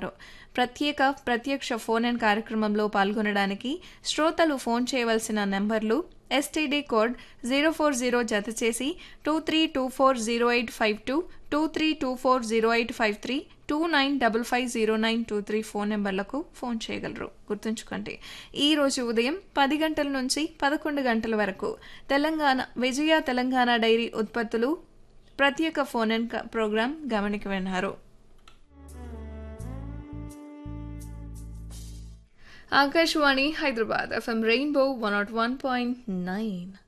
వింటున్నారు ప్రత్యేక ప్రత్యక్ష ఫోన్ ఇన్ కార్యక్రమంలో పాల్గొనడానికి శ్రోతలు ఫోన్ చేయవలసిన నెంబర్లు S T D code zero four zero జత చేసి two three two four zero eight five two two three two four zero eight five three two nine double five zero nine two three phone నెంబర్లకు phone చేయగలరు గుర్తుంచుకోండి ఈ రోజు ఉదయం పది గంటల నుంచి పదకొండు గంటల వరకు తెలంగాణ విజయ తెలంగాణ డైరీ ఉత్పత్తులు ప్రత్యేక ఫోన్ ఇన్ ప్రోగ్రాం గమనికి విన్నారు Akashvani Hyderabad FM Rainbow one naught one point nine